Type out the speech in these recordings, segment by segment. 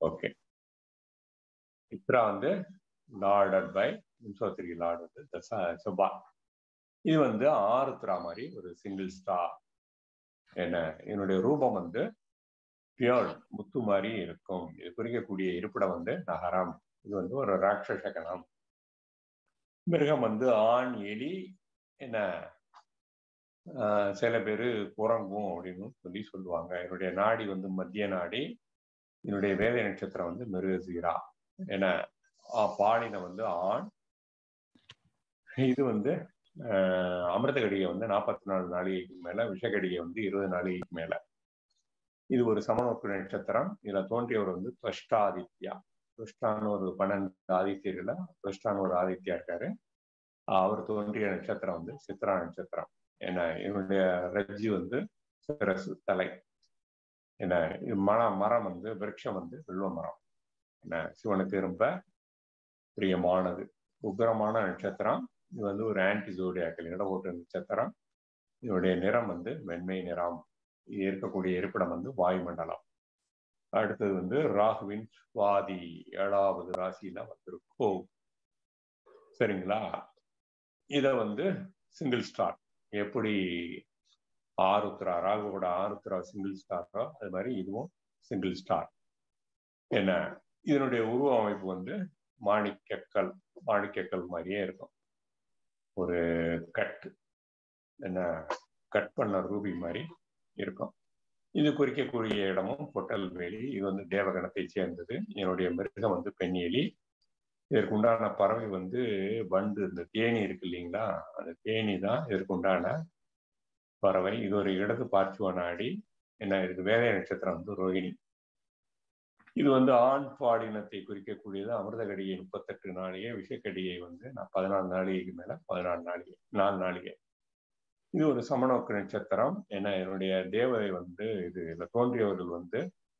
okay இத்ரா வந்து லார்டட் by Vimshottari Lord வந்து தசா சுபா இது வந்து ஆருத்ரா மாதிரி ஒரு சிங்கிள் ஸ்டார் என்ன என்னுடைய ரூபம் வந்து பியோர் முத்து மாதிரி இருக்கும் இது குறிக்கக்கூடிய இருப்பிடம் வந்து நகரம் இது வந்து ஒரு ராட்சச கணம் மிருகம் வந்து ஆண் எலி என்ன சில பேர் குரங்கும் அப்படின்னு சொல்லி சொல்லுவாங்க என்னுடைய நாடி வந்து மத்திய நாடி என்னுடைய வேலை நட்சத்திரம் வந்து மிருகசீரா என பாலினம் வந்து ஆண் இது வந்து அமிர்தகடிகை வந்து நாற்பத்தி நாலு நாளிகைக்கு மேல விஷகடிகை வந்து இருபது நாளிகைக்கு மேல இது ஒரு சமநோக்கு நட்சத்திரம் இதுல தோன்றியவர் வந்து துவஷ்டாதித்யா துவஷ்டான்னு ஒரு பன்னெண்டு ஆதித்யர்கள துவஷ்டான்னு ஒரு ஆதித்யா இருக்காரு அவர் தோன்றிய நட்சத்திரம் வந்து சித்ரா நட்சத்திரம் என்ன என்னுடைய ரஜ்ஜி வந்து சிரசு தலை என்ன மரம் மரம் வந்து விருட்சம் வந்து வில்வ மரம் என்ன சிவனுக்கு ரொம்ப பிரியமானது உக்ரமான நட்சத்திரம் இது வந்து ஒரு ஆன்டி ஜோடியாக்கள் இடவோட்டு நட்சத்திரம் இதனுடைய நிறம் வந்து வெண்மை நிறம் இது இருக்கக்கூடிய இருப்பிடம் வந்து வாயுமண்டலம் அடுத்தது வந்து ராகுவின் சுவாதி ஏழாவது ராசியில வந்திருக்கும் சரிங்களா இத வந்து சிங்கிள் ஸ்டார் எப்படி ஆருத்ரா ராகுவோட ஆருத்ரா சிங்கிள் ஸ்டாரோ அது மாதிரி இதுவும் சிங்கிள் ஸ்டார் என்ன இதனுடைய உருவ அமைப்பு வந்து மாணிக்கக்கல் மாணிக்கக்கல் மாதிரியே இருக்கும் ஒரு கட் என்ன கட் பண்ண ரூபி மாதிரி இருக்கும் இது குறிக்கக்கூடிய இடமும் பொட்டல் வேலி இது வந்து தேவகணத்தை சேர்ந்தது என்னுடைய மிருகம் வந்து பெண்ணியலி இதற்கு உண்டான பறவை வந்து வண்டு இந்த தேனி இருக்கு இல்லைங்களா அந்த தேனி தான் இதற்கு உண்டான பறவை இது ஒரு இடது பார்ச்சுவ நாடி என்ன இதுக்கு வேலை நட்சத்திரம் வந்து ரோஹிணி இது வந்து ஆண் பாலினத்தை குறிக்கக்கூடியது அமிர்தகடிகை முப்பத்தெட்டு நாளிகை விஷக்கடிகை வந்து நான் பதினாலு நாளிகைக்கு மேல பதினாலு நாளிகை நாலு நாளிகை இது ஒரு சமநோக்கு நட்சத்திரம் ஏன்னா என்னுடைய தேவதை வந்து இது இதில் தோன்றியவர்கள் வந்து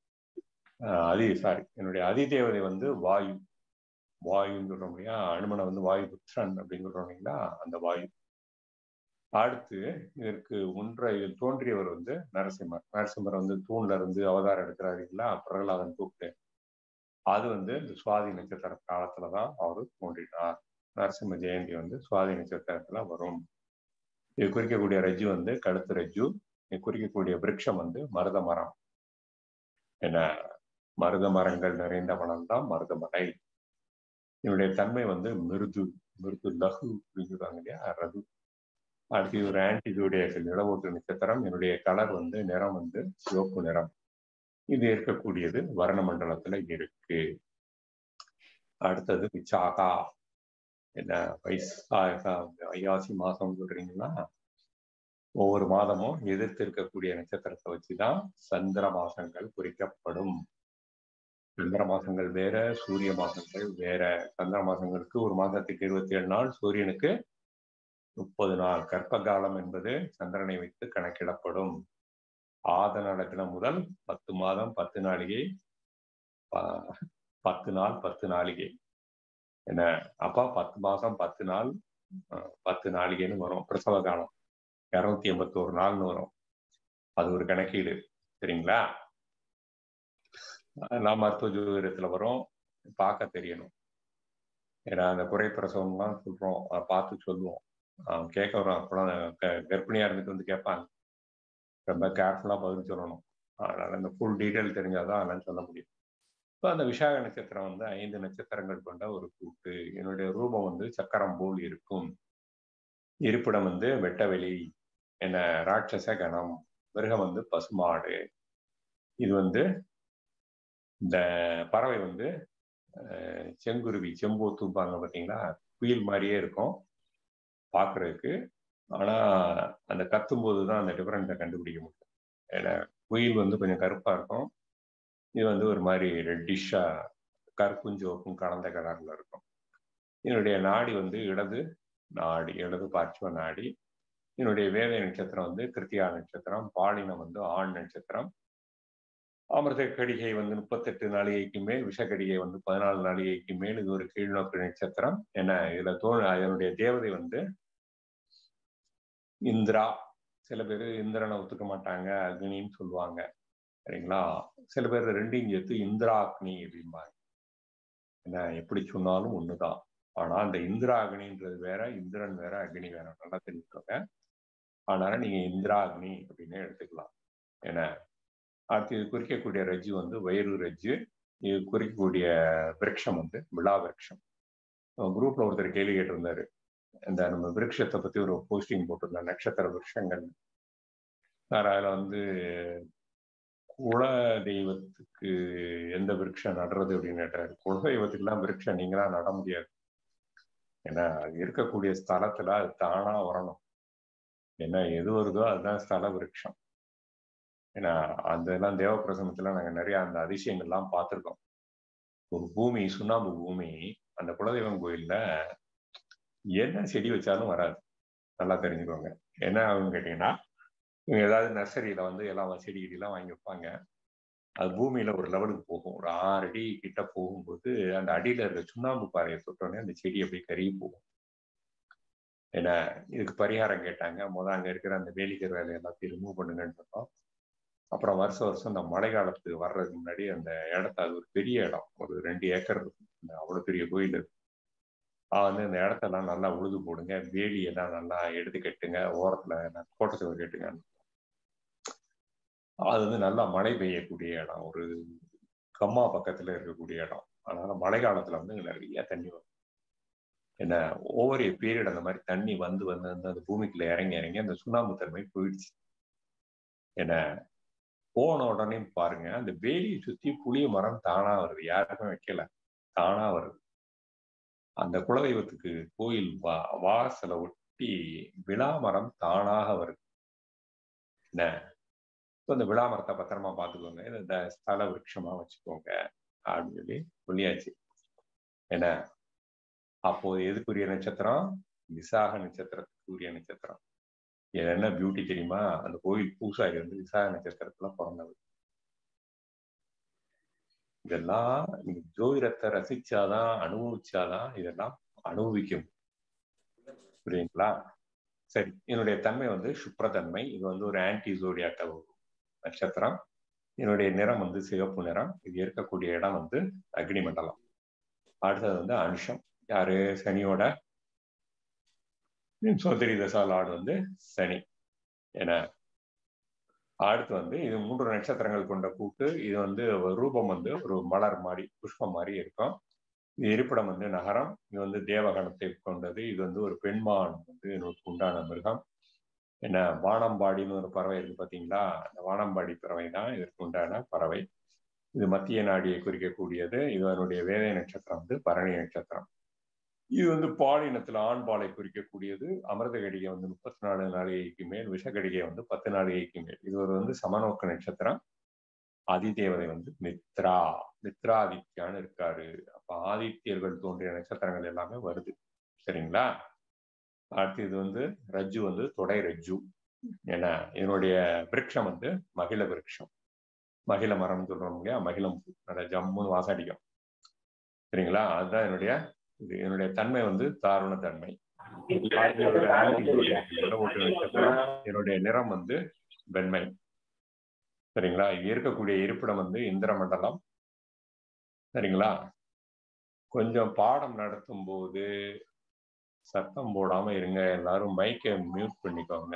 அதி சாரி என்னுடைய அதிதேவதை வந்து வாயு வாயுன்னு சொல்றோம் இல்லையா அனுமனை வந்து வாயு புத்திரன் அப்படின்னு சொல்றோம் இல்லைங்களா அந்த வாயு அடுத்து இதற்கு ஒன்றை இதில் தோன்றியவர் வந்து நரசிம்மர் நரசிம்மர் வந்து தூண்ல இருந்து அவதாரம் எடுக்கிறாரு இல்லைங்களா பிரகலாதன் கூப்பிட்டு அது வந்து இந்த சுவாதி நட்சத்திர காலத்துலதான் அவரு தோன்றினார் நரசிம்ம ஜெயந்தி வந்து சுவாதி நட்சத்திரத்துல வரும் இது குறிக்கக்கூடிய ரஜ்ஜு வந்து கழுத்து ரஜ்ஜு இது குறிக்கக்கூடிய விருட்சம் வந்து மருத மரம் என்ன மருத மரங்கள் நிறைந்த மனம் தான் மருதமலை இதனுடைய தன்மை வந்து மிருது மிருது லகு அப்படின்னு சொல்றாங்க இல்லையா ரகு அடுத்து ஒரு ஆன்டிஜோடியாக்கள் நிலவோட்டு நட்சத்திரம் என்னுடைய கலர் வந்து நிறம் வந்து சிவப்பு நிறம் இது இருக்கக்கூடியது வர்ண மண்டலத்துல இருக்கு அடுத்தது விசாகா என்ன வைசாகா ஐயாசி மாசம் சொல்றீங்கன்னா ஒவ்வொரு மாதமும் எதிர்த்து இருக்கக்கூடிய நட்சத்திரத்தை வச்சுதான் சந்திர மாசங்கள் குறிக்கப்படும் சந்திர மாசங்கள் வேற சூரிய மாசங்கள் வேற சந்திர மாசங்களுக்கு ஒரு மாசத்துக்கு இருபத்தி ஏழு நாள் சூரியனுக்கு முப்பது நாள் கற்ப காலம் என்பது சந்திரனை வைத்து கணக்கிடப்படும் ஆத நடத்தினம் முதல் பத்து மாதம் பத்து நாளிகை பத்து நாள் பத்து நாளிகை என்ன அப்பா பத்து மாசம் பத்து நாள் பத்து நாளிகைன்னு வரும் பிரசவ காலம் இரநூத்தி எண்பத்தோரு நாள்னு வரும் அது ஒரு கணக்கீடு சரிங்களா நான் மருத்துவ ஜோதிடத்துல வரும் பார்க்க தெரியணும் ஏன்னா அந்த குறை பிரசவம்லாம் சொல்றோம் அதை பார்த்து சொல்லுவோம் கேட்க வரும் அப்பெல்லாம் கர்ப்பிணியா இருந்துட்டு வந்து கேட்பாங்க ரொம்ப கேர்ஃபுல்லா பதில் சொல்லணும் அதனால இந்த ஃபுல் டீட்டெயில் தெரிஞ்சாதான் அதெல்லாம் சொல்ல முடியும் இப்போ அந்த விசாக நட்சத்திரம் வந்து ஐந்து நட்சத்திரங்கள் கொண்ட ஒரு கூட்டு என்னுடைய ரூபம் வந்து சக்கரம் போல் இருக்கும் இருப்பிடம் வந்து வெட்டவெளி என்ன ராட்சச கணம் மிருகம் வந்து பசுமாடு இது வந்து இந்த பறவை வந்து செங்குருவி செம்போத்துப்பாங்க பார்த்தீங்களா குயில் மாதிரியே இருக்கும் பார்க்குறதுக்கு ஆனால் அந்த கத்தும்போது தான் அந்த டிஃப்ரெண்ட்டை கண்டுபிடிக்க முடியும் ஏன்னா குயில் வந்து கொஞ்சம் கருப்பாக இருக்கும் இது வந்து ஒரு மாதிரி ரெட்டிஷாக கருப்பும் சிவப்பும் கலந்த கலரில் இருக்கும் என்னுடைய நாடி வந்து இடது நாடி இடது பார்ச்சுவ நாடி என்னுடைய வேலை நட்சத்திரம் வந்து கிருத்தியா நட்சத்திரம் பாலினம் வந்து ஆண் நட்சத்திரம் அமிர்த கடிகை வந்து முப்பத்தெட்டு நாளிகைக்கு மேல் விஷக்கடிகை வந்து பதினாலு நாளிகைக்கு மேல் இது ஒரு கீழ்நோக்கு நட்சத்திரம் என்ன இதுல தோ அதனுடைய தேவதை வந்து இந்திரா சில பேர் இந்திரனை ஒத்துக்க மாட்டாங்க அக்னின்னு சொல்லுவாங்க சரிங்களா சில பேர் ரெண்டையும் சேர்த்து இந்திராக்னி அப்படிம்பாங்க என்ன எப்படி சொன்னாலும் ஒண்ணுதான் ஆனா அந்த இந்திராக்னின்றது வேற இந்திரன் வேற அக்னி வேற நல்லா தெரிஞ்சுக்கோங்க அதனால நீங்க இந்திராக்னி அப்படின்னு எடுத்துக்கலாம் ஏன்னா அடுத்து இது குறிக்கக்கூடிய ரஜ்ஜு வந்து வயிறு ரஜ்ஜு இது குறிக்கக்கூடிய விரக்ஷம் வந்து விழா விரக்ஷம் குரூப்ல ஒருத்தர் கேள்வி கேட்டிருந்தாரு இந்த நம்ம விருட்சத்தை பத்தி ஒரு போஸ்டிங் போட்டிருந்தேன் நட்சத்திர விருட்சங்கள் சார் அதில் வந்து குல தெய்வத்துக்கு எந்த விருட்சம் நடுறது அப்படின்னு கேட்டாரு குல தெய்வத்துக்குலாம் விருட்சம் நீங்களா நட முடியாது ஏன்னா அது இருக்கக்கூடிய ஸ்தலத்துல அது தானா வரணும் ஏன்னா எது வருதோ அதுதான் ஸ்தல விருட்சம் ஏன்னா அந்த எல்லாம் தேவப்பிரசனத்துல நாங்க நிறைய அந்த அதிசயங்கள்லாம் பார்த்துருக்கோம் ஒரு பூமி சுண்ணாம்பு பூமி அந்த குலதெய்வம் கோயில்ல என்ன செடி வச்சாலும் வராது நல்லா தெரிஞ்சுக்கோங்க என்ன ஆகுன்னு கேட்டீங்கன்னா இவங்க ஏதாவது நர்சரியில வந்து எல்லாம் செடி கிடிலாம் வாங்கி வைப்பாங்க அது பூமியில ஒரு லெவலுக்கு போகும் ஒரு ஆறு அடி கிட்ட போகும்போது அந்த அடியில இருக்க சுண்ணாம்பு பாறையை தொட்டோடனே அந்த செடி அப்படியே கருகி போகும் ஏன்னா இதுக்கு பரிகாரம் கேட்டாங்க முதல் அங்க இருக்கிற அந்த வேலிக்கர் வேலை எல்லாத்தையும் ரிமூவ் பண்ணுங்கன்னு சொன்னோம் அப்புறம் வருஷம் வருஷம் இந்த மழை காலத்துக்கு வர்றதுக்கு முன்னாடி அந்த இடத்த அது ஒரு பெரிய இடம் ஒரு ரெண்டு ஏக்கர் இருக்கும் அவ்வளோ பெரிய கோயில் இருக்கு வந்து இந்த இடத்தெல்லாம் நல்லா உழுது போடுங்க வேலியெல்லாம் நல்லா எடுத்து கட்டுங்க ஓரத்துல கோட்டை சுவர் கட்டுங்க அது வந்து நல்லா மழை பெய்யக்கூடிய இடம் ஒரு கம்மா பக்கத்துல இருக்கக்கூடிய இடம் அதனால மழை காலத்துல வந்து நிறைய தண்ணி வரும் என்ன ஒவ்வொரு பீரியட் அந்த மாதிரி தண்ணி வந்து வந்து அந்த பூமிக்குள்ள இறங்கி இறங்கி அந்த சுண்ணாம்பு தன்மை போயிடுச்சு என்ன போன உடனே பாருங்க அந்த வேலியை சுத்தி புளிய மரம் தானா வருது யாருமே வைக்கல தானா வருது அந்த குலதெய்வத்துக்கு கோயில் வா வாசலை ஒட்டி விழா மரம் தானாக வருது என்ன அந்த விழா மரத்தை பத்திரமா பார்த்துக்கோங்க இந்த ஸ்தல விருட்சமா வச்சுக்கோங்க அப்படின்னு சொல்லி சொல்லியாச்சு என்ன அப்போ எதுக்குரிய நட்சத்திரம் விசாக நட்சத்திரத்துக்குரிய நட்சத்திரம் என்ன பியூட்டி தெரியுமா அந்த கோயில் பூசாரி வந்து விசாக நட்சத்திரத்துல பிறந்தவர் இதெல்லாம் நீங்க ஜோதிடத்தை ரசிச்சாதான் அனுபவிச்சாதான் இதெல்லாம் அனுபவிக்கும் புரியுங்களா சரி என்னுடைய தன்மை வந்து சுப்ரதன்மை இது வந்து ஒரு ஆன்டி ஜோடியாக்க நட்சத்திரம் என்னுடைய நிறம் வந்து சிவப்பு நிறம் இது இருக்கக்கூடிய இடம் வந்து அக்னி மண்டலம் அடுத்தது வந்து அனுஷம் யாரு சனியோட சோதரி தசால் ஆடு வந்து சனி என அடுத்து வந்து இது மூன்று நட்சத்திரங்கள் கொண்ட கூட்டு இது வந்து ரூபம் வந்து ஒரு மலர் மாதிரி புஷ்பம் மாதிரி இருக்கும் இது இருப்பிடம் வந்து நகரம் இது வந்து தேவகணத்தை கொண்டது இது வந்து ஒரு பெண்மான் வந்து உண்டான மிருகம் என்ன வானம்பாடின்னு ஒரு பறவை இருக்கு பார்த்தீங்களா அந்த வானம்பாடி பறவை தான் இதற்கு உண்டான பறவை இது மத்திய நாடியை குறிக்கக்கூடியது இது அதனுடைய வேதை நட்சத்திரம் வந்து பரணி நட்சத்திரம் இது வந்து பாலினத்துல ஆண் பாலை குறிக்கக்கூடியது அமிர்த கடிகை வந்து முப்பத்தி நாலு நாளிகைக்கு மேல் விஷகடிகை வந்து பத்து நாளிகைக்கு மேல் இது ஒரு வந்து சமநோக்க நட்சத்திரம் அதிதேவதை வந்து மித்ரா மித்ராதித்யான்னு இருக்காரு அப்ப ஆதித்யர்கள் தோன்றிய நட்சத்திரங்கள் எல்லாமே வருது சரிங்களா அடுத்து இது வந்து ரஜ்ஜு வந்து தொடை ரஜ்ஜு ஏன்னா இதனுடைய விரக்ஷம் வந்து மகிழ விரக்ஷம் மகிழ மரம் சொல்றோம் இல்லையா மகிழம் நல்ல ஜம்முன்னு வாசடிக்கும் சரிங்களா அதுதான் என்னுடைய இது என்னுடைய தன்மை வந்து தாருண தன்மை என்னுடைய நிறம் வந்து வெண்மை சரிங்களா இருக்கக்கூடிய இருப்பிடம் வந்து இந்திர மண்டலம் சரிங்களா கொஞ்சம் பாடம் நடத்தும் போது சத்தம் போடாம இருங்க எல்லாரும் மைக்கை மியூட் பண்ணிக்கோங்க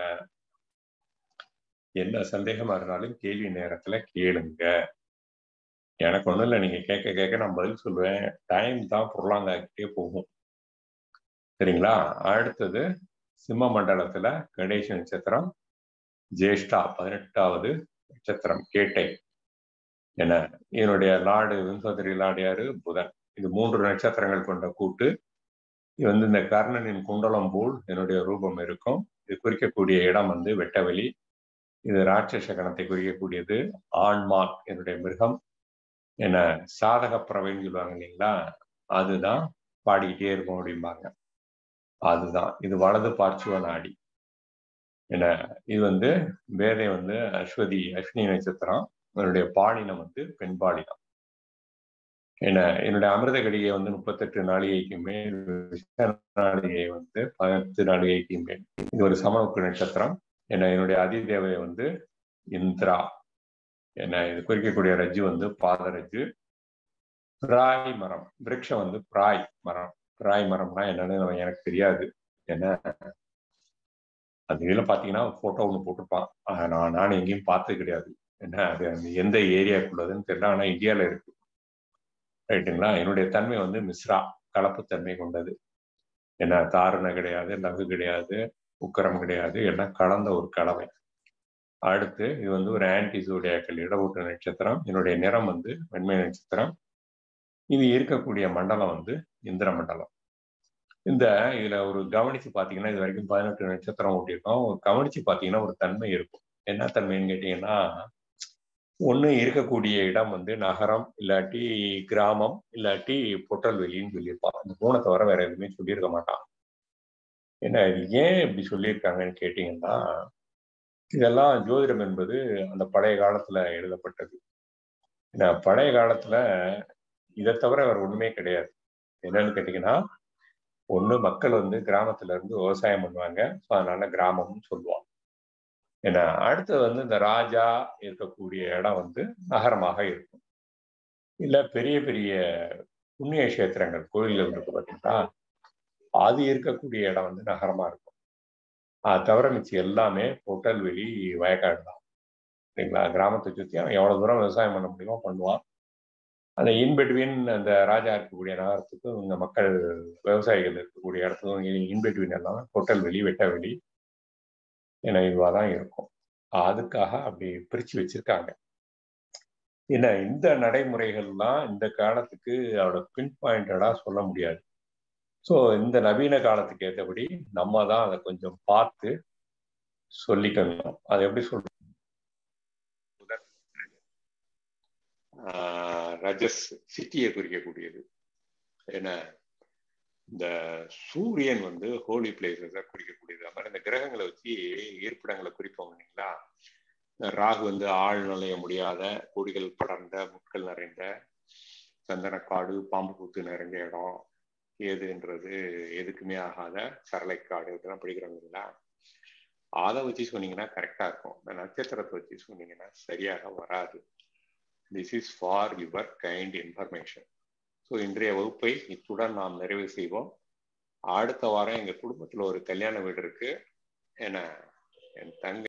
என்ன சந்தேகமா இருந்தாலும் கேள்வி நேரத்துல கேளுங்க எனக்கு ஒண்ணும் இல்லை நீங்க கேட்க கேட்க நான் பதில் சொல்லுவேன் டைம் தான் பொருளாங்காக்கிட்டே போகும் சரிங்களா அடுத்தது சிம்ம மண்டலத்துல கணேச நட்சத்திரம் ஜேஷ்டா பதினெட்டாவது நட்சத்திரம் கேட்டை என்ன இதனுடைய லாடு விம்சோதரி லாடு யாரு புதன் இது மூன்று நட்சத்திரங்கள் கொண்ட கூட்டு இது வந்து இந்த கர்ணனின் குண்டலம் போல் என்னுடைய ரூபம் இருக்கும் இது குறிக்கக்கூடிய இடம் வந்து வெட்டவெளி இது ராட்சச கணத்தை குறிக்கக்கூடியது ஆண்மான் என்னுடைய மிருகம் என்ன சாதக பறவைன்னு சொல்லுவாங்க இல்லைங்களா அதுதான் பாடிக்கிட்டே இருக்கும் அப்படிம்பாங்க அதுதான் இது வலது பார்ச்சுவ நாடி என்ன இது வந்து வேதை வந்து அஸ்வதி அஸ்வினி நட்சத்திரம் என்னுடைய பாலினம் வந்து பெண் பாலினம் என்ன என்னுடைய அமிர்த கடிகை வந்து முப்பத்தெட்டு நாளிகைக்கு மேல் நாளிகை வந்து பதினெட்டு நாளிகைக்கு மேல் இது ஒரு சமநோக்கு நட்சத்திரம் என்ன என்னுடைய அதிதேவை வந்து இந்திரா என்ன இது குறிக்கக்கூடிய ரஜ்ஜு வந்து பாதரஜ்ஜு பிராய் மரம் விருட்சம் வந்து பிராய் மரம் பிராய் மரம்னா என்னன்னு எனக்கு தெரியாது என்ன அது இதில் பார்த்தீங்கன்னா ஃபோட்டோ ஒன்று போட்டிருப்பான் நான் நானும் எங்கேயும் பார்த்தது கிடையாது என்ன அது அந்த எந்த ஏரியாக்குள்ளதுன்னு தெரியல ஆனால் இந்தியாவில் இருக்கு ரைட்டுங்களா என்னுடைய தன்மை வந்து மிஸ்ரா கலப்புத்தன்மை கொண்டது என்ன தாருணை கிடையாது லகு கிடையாது உக்கரம் கிடையாது எல்லாம் கலந்த ஒரு கலவை அடுத்து இது வந்து ஒரு ஆன்டி சூடியாக்கள் இடவூட்டு நட்சத்திரம் என்னுடைய நிறம் வந்து வெண்மை நட்சத்திரம் இது இருக்கக்கூடிய மண்டலம் வந்து இந்திர மண்டலம் இந்த இதுல ஒரு கவனிச்சு பாத்தீங்கன்னா இது வரைக்கும் பதினெட்டு நட்சத்திரம் ஓட்டியிருக்கோம் ஒரு கவனிச்சு பாத்தீங்கன்னா ஒரு தன்மை இருக்கும் என்ன தன்மைன்னு கேட்டீங்கன்னா ஒண்ணு இருக்கக்கூடிய இடம் வந்து நகரம் இல்லாட்டி கிராமம் இல்லாட்டி பொட்டல்வெளின்னு சொல்லியிருப்பான் இந்த மூணை தவிர வேற எதுவுமே சொல்லியிருக்க மாட்டான் என்ன இது ஏன் இப்படி சொல்லியிருக்காங்கன்னு கேட்டீங்கன்னா இதெல்லாம் ஜோதிடம் என்பது அந்த பழைய காலத்துல எழுதப்பட்டது ஏன்னா பழைய காலத்துல இதை தவிர வேற ஒண்ணுமே கிடையாது என்னன்னு கேட்டீங்கன்னா ஒண்ணு மக்கள் வந்து கிராமத்துல இருந்து விவசாயம் பண்ணுவாங்க ஸோ அதனால கிராமம்னு சொல்லுவாங்க ஏன்னா அடுத்து வந்து இந்த ராஜா இருக்கக்கூடிய இடம் வந்து நகரமாக இருக்கும் இல்ல பெரிய பெரிய புண்ணிய கஷேத்திரங்கள் கோயில்கள் இருக்கு பார்த்தீங்களா அது இருக்கக்கூடிய இடம் வந்து நகரமா இருக்கும் அது தவிர மிச்சம் எல்லாமே பொட்டல்வெளி வயக்காடு தான் சரிங்களா கிராமத்தை சுற்றி அவன் எவ்வளவு தூரம் விவசாயம் பண்ண முடியுமோ பண்ணுவான் அந்த இன்பிட்வீன் அந்த ராஜா இருக்கக்கூடிய நகரத்துக்கும் இந்த மக்கள் விவசாயிகள் இருக்கக்கூடிய இடத்துக்கும் இன்பிட்வீன் எல்லாம் பொட்டல்வெளி வெட்டவெளி என இதுவாக தான் இருக்கும் அதுக்காக அப்படி பிரிச்சு வச்சிருக்காங்க என்ன இந்த நடைமுறைகள்லாம் இந்த காலத்துக்கு அவரோட பின் பாயிண்டடா சொல்ல முடியாது ஸோ இந்த நவீன காலத்துக்கு ஏற்றபடி நம்ம தான் அதை கொஞ்சம் பார்த்து சொல்லிக்கணும் அதை எப்படி சொல்றோம் ரஜஸ் சிட்டியை குறிக்கக்கூடியது ஏன்னா இந்த சூரியன் வந்து ஹோலி பிளேசஸை குறிக்கக்கூடியது அது மாதிரி இந்த கிரகங்களை வச்சு இருப்பிடங்களை குறிப்போம் இல்லைங்களா ராகு வந்து ஆள் நுழைய முடியாத கொடிகள் படர்ந்த முட்கள் நிறைந்த சந்தனக்காடு பாம்பு பூத்து நிறைஞ்ச இடம் ஏதுன்றது எதுக்குமே ஆகாத சரளைக்காடு இதெல்லாம் படிக்கிறாங்க இல்லைங்களா அதை வச்சு சொன்னீங்கன்னா கரெக்டாக இருக்கும் இந்த நட்சத்திரத்தை வச்சு சொன்னீங்கன்னா சரியாக வராது this is for your kind information so இன்றைய வகுப்பை இத்துடன் நாம் நிறைவு செய்வோம் அடுத்த வாரம் எங்கள் குடும்பத்தில் ஒரு கல்யாண வீடு இருக்கு என என் தங்கை